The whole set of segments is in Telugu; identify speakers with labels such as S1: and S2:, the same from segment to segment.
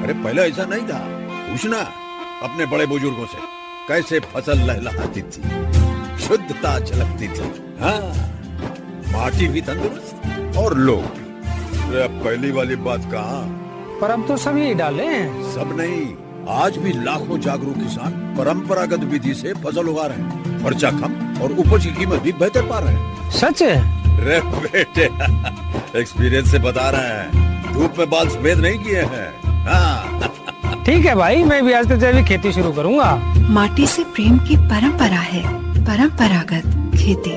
S1: अरे पहले ऐसा नहीं था पूछना अपने बड़े बुजुर्गों से कैसे फसल लहलहाती थी शुद्धता झलकती थी हाँ माटी भी तंदुरुस्त और लोग भी अरे अब पहली वाली बात कहाँ
S2: पर अब तो सभी डाले हैं
S1: सब नहीं आज भी लाखों जागरूक किसान परंपरागत विधि से फसल उगा रहे हैं खर्चा कम और उपज की कीमत भी बेहतर पा रहे हैं
S2: सच है
S1: रे बेटे एक्सपीरियंस से बता रहे हैं धूप में बाल सफेद नहीं किए हैं हाँ
S2: ठीक है भाई मैं भी आज से जैविक खेती शुरू करूंगा
S3: माटी से प्रेम की परंपरा है परंपरागत खेती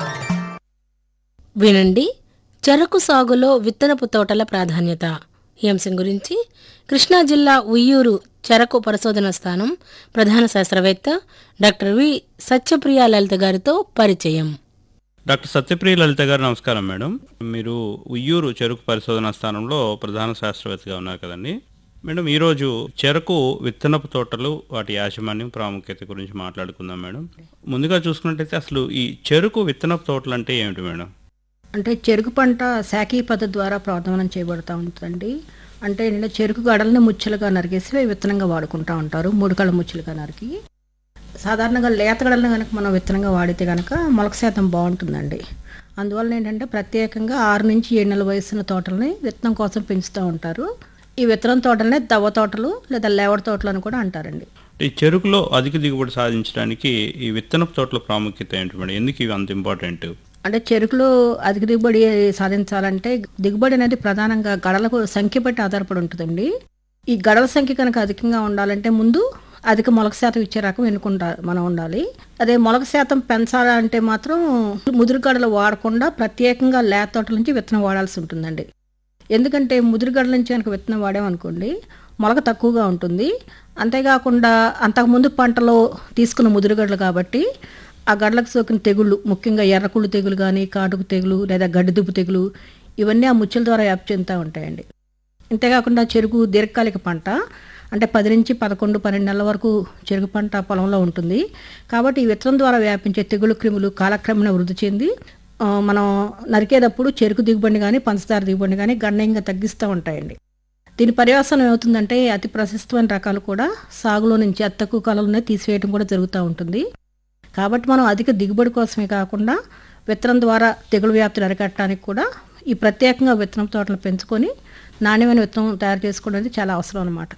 S4: వినండి చెరకు సాగులో విత్తనపు తోటల ప్రాధాన్యత ఈ అంశం గురించి కృష్ణా జిల్లా ఉయ్యూరు చెరకు పరిశోధన స్థానం ప్రధాన శాస్త్రవేత్త డాక్టర్ వి సత్యప్రియ లలిత గారితో పరిచయం
S5: డాక్టర్ సత్యప్రియ లలిత గారు నమస్కారం మేడం మీరు ఉయ్యూరు చెరుకు పరిశోధనా స్థానంలో ప్రధాన శాస్త్రవేత్తగా ఉన్నారు కదండి మేడం ఈరోజు చెరకు విత్తనపు తోటలు వాటి యాజమాన్యం ప్రాముఖ్యత గురించి మాట్లాడుకుందాం మేడం ముందుగా చూసుకున్నట్టయితే అసలు ఈ చెరుకు విత్తనపు తోటలు అంటే ఏమిటి మేడం
S6: అంటే చెరుకు పంట శాఖీ పద్ధతి ద్వారా ప్రాధాన్యం చేయబడుతూ ఉంటుందండి అంటే ఏంటంటే చెరుకు గడల్ని ముచ్చలుగా నరికేసి అవి విత్తనంగా వాడుకుంటూ ఉంటారు మూడు కళ్ళ ముచ్చలుగా నరికి సాధారణంగా లేత గడలను కనుక మనం విత్తనంగా వాడితే కనుక మొలక శాతం బాగుంటుందండి అందువల్ల ఏంటంటే ప్రత్యేకంగా ఆరు నుంచి ఏడు నెలల వయసున్న తోటలని విత్తనం కోసం పెంచుతూ ఉంటారు ఈ విత్తనం తోటలనే దవ్వ తోటలు లేదా లేవడ తోటలు అని కూడా అంటారండి
S5: ఈ చెరుకులో అధిక దిగుబడి సాధించడానికి ఈ విత్తనపు తోటల ప్రాముఖ్యత ఏంటి మేడం ఎందుకు ఇవి అంత ఇంపార్టెంట్
S6: అంటే చెరుకులో అధిక దిగుబడి సాధించాలంటే దిగుబడి అనేది ప్రధానంగా గడలకు సంఖ్య బట్టి ఆధారపడి ఉంటుందండి ఈ గడల సంఖ్య కనుక అధికంగా ఉండాలంటే ముందు అధిక మొలక శాతం ఇచ్చే రకం ఎన్నుకుంటా మనం ఉండాలి అదే మొలక శాతం పెంచాలంటే మాత్రం ముదురు గడలు వాడకుండా ప్రత్యేకంగా లేత తోటల నుంచి విత్తనం వాడాల్సి ఉంటుందండి ఎందుకంటే ముదురు గడల నుంచి కనుక విత్తనం వాడామనుకోండి మొలక తక్కువగా ఉంటుంది అంతేకాకుండా అంతకుముందు పంటలో తీసుకున్న ముదురుగడ్డలు కాబట్టి ఆ గడ్డలకు సోకిన తెగుళ్ళు ముఖ్యంగా ఎర్రకుళ్ళు తెగులు కానీ కాటుకు తెగులు లేదా గడ్డిదుబ్బు తెగులు ఇవన్నీ ఆ ముచ్చల ద్వారా వ్యాప్తి చెందుతూ ఉంటాయండి అంతేకాకుండా చెరుకు దీర్ఘకాలిక పంట అంటే పది నుంచి పదకొండు పన్నెండు నెలల వరకు చెరుకు పంట పొలంలో ఉంటుంది కాబట్టి ఈ విత్తనం ద్వారా వ్యాపించే తెగులు క్రిములు కాలక్రమేణా వృద్ధి చెంది ఆ, మనం నరికేటప్పుడు చెరుకు దిగుబడిని కానీ పంచదార దిగుబడిని కానీ గణనీయంగా తగ్గిస్తూ ఉంటాయండి దీని పర్యవసానం ఏమవుతుందంటే అతి ప్రశస్తమైన రకాలు కూడా సాగులో నుంచి అతి తక్కువ కాలంలోనే తీసివేయడం కూడా జరుగుతూ ఉంటుంది కాబట్టి మనం అధిక దిగుబడి కోసమే కాకుండా విత్తనం ద్వారా తెగులు వ్యాప్తిని అరికట్టడానికి కూడా ఈ ప్రత్యేకంగా విత్తనం తోటలు పెంచుకొని నాణ్యమైన విత్తనం తయారు చేసుకోవడం అనేది చాలా అవసరం అనమాట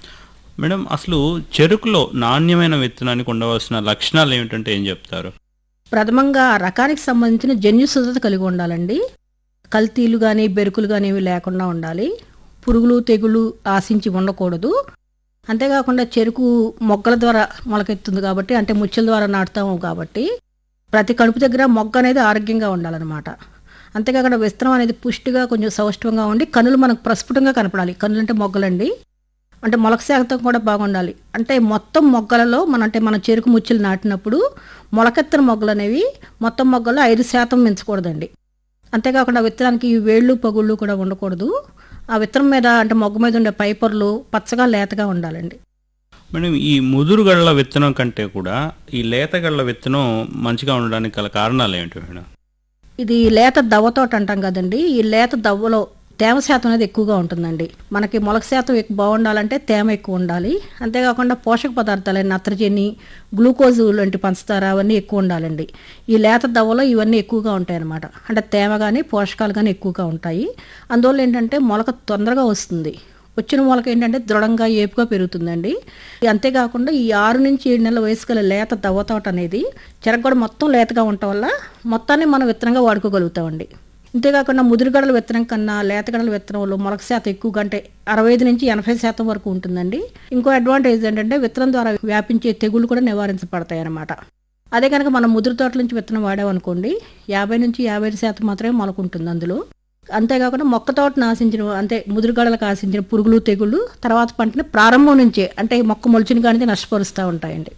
S5: మేడం అసలు చెరుకులో నాణ్యమైన విత్తనానికి ఉండవలసిన లక్షణాలు ఏమిటంటే ఏం చెప్తారు
S6: ప్రథమంగా ఆ రకానికి సంబంధించిన జన్యు శుద్ధత కలిగి ఉండాలండి కల్తీలు కానీ బెరుకులు కానీ ఇవి లేకుండా ఉండాలి పురుగులు తెగులు ఆశించి ఉండకూడదు అంతేకాకుండా చెరుకు మొగ్గల ద్వారా మొలకెత్తుంది కాబట్టి అంటే ముచ్చల ద్వారా నాటుతాము కాబట్టి ప్రతి కడుపు దగ్గర మొగ్గ అనేది ఆరోగ్యంగా ఉండాలన్నమాట అంతేకాకుండా విస్తరం అనేది పుష్టిగా కొంచెం సౌష్ఠవంగా ఉండి కనులు మనకు ప్రస్ఫుటంగా కనపడాలి కనులు అంటే మొగ్గలండి అంటే మొలక శాతం కూడా బాగుండాలి అంటే మొత్తం మొగ్గలలో మన అంటే మన చెరుకు ముచ్చులు నాటినప్పుడు మొలకెత్తన మొగ్గలు అనేవి మొత్తం మొగ్గల్లో ఐదు శాతం పెంచకూడదండి అంతేకాకుండా విత్తనానికి ఈ వేళ్ళు పగుళ్ళు కూడా ఉండకూడదు ఆ విత్తనం మీద అంటే మొగ్గ మీద ఉండే పైపర్లు పచ్చగా లేతగా ఉండాలండి
S5: మేడం ఈ ముదురుగళ్ళ విత్తనం కంటే కూడా ఈ లేతగళ్ళ విత్తనం మంచిగా ఉండడానికి గల కారణాలు ఏమిటి మేడం
S6: ఇది లేత దవ్వతోట అంటాం కదండి ఈ లేత దవ్వలో తేమ శాతం అనేది ఎక్కువగా ఉంటుందండి మనకి మొలక శాతం ఎక్కువ బాగుండాలంటే తేమ ఎక్కువ ఉండాలి అంతేకాకుండా పోషక పదార్థాలు నత్రజని గ్లూకోజ్ లాంటి పంచదార అవన్నీ ఎక్కువ ఉండాలండి ఈ లేత దవ్వలో ఇవన్నీ ఎక్కువగా ఉంటాయి అన్నమాట అంటే తేమ కానీ పోషకాలు కానీ ఎక్కువగా ఉంటాయి అందువల్ల ఏంటంటే మొలక తొందరగా వస్తుంది వచ్చిన మొలక ఏంటంటే దృఢంగా ఏపుగా పెరుగుతుందండి అంతేకాకుండా ఈ ఆరు నుంచి ఏడు నెలల వయసు గల లేత దవ్వతోట అనేది చెరగొడ మొత్తం లేతగా ఉండటం వల్ల మొత్తాన్ని మనం విత్తనంగా వాడుకోగలుగుతామండి అంతేకాకుండా ముదురుగడల విత్తనం కన్నా లేతగడల విత్తనంలో మొలక శాతం ఎక్కువగా అంటే అరవై ఐదు నుంచి ఎనభై శాతం వరకు ఉంటుందండి ఇంకో అడ్వాంటేజ్ ఏంటంటే విత్తనం ద్వారా వ్యాపించే తెగుళ్ళు కూడా నివారించబడతాయి అన్నమాట అదే కనుక మనం ముదురు తోటల నుంచి విత్తనం వాడామనుకోండి యాభై నుంచి యాభై ఐదు శాతం మాత్రమే మొలక ఉంటుంది అందులో అంతేకాకుండా మొక్క తోటను ఆశించిన అంటే ముదురుగడలకు ఆశించిన పురుగులు తెగుళ్ళు తర్వాత పంటని ప్రారంభం నుంచే అంటే మొక్క మొలిచిన కానీ నష్టపరుస్తూ ఉంటాయండి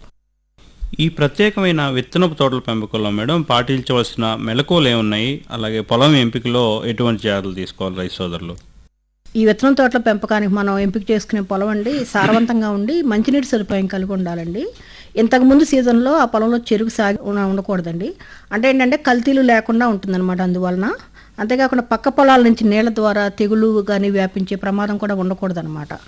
S5: ఈ ప్రత్యేకమైన విత్తనపు తోటల పెంపకంలో మేడం పాటించవలసిన మెలకువలు ఏమున్నాయి అలాగే పొలం ఎంపికలో ఎటువంటి జాగ్రత్తలు తీసుకోవాలి రైతు సోదరులు
S6: ఈ విత్తనం తోటల పెంపకానికి మనం ఎంపిక చేసుకునే పొలం అండి సారవంతంగా ఉండి మంచినీటి సదుపాయం కలిగి ఉండాలండి ఇంతకుముందు సీజన్లో ఆ పొలంలో చెరుకు సాగి ఉన్న- ఉండకూడదండి అంటే ఏంటంటే కల్తీలు లేకుండా ఉంటుందన్నమాట అందువలన అంతేకాకుండా పక్క పొలాల నుంచి నీళ్ల ద్వారా తెగులు కానీ వ్యాపించే ప్రమాదం కూడా ఉండకూడదన్నమాట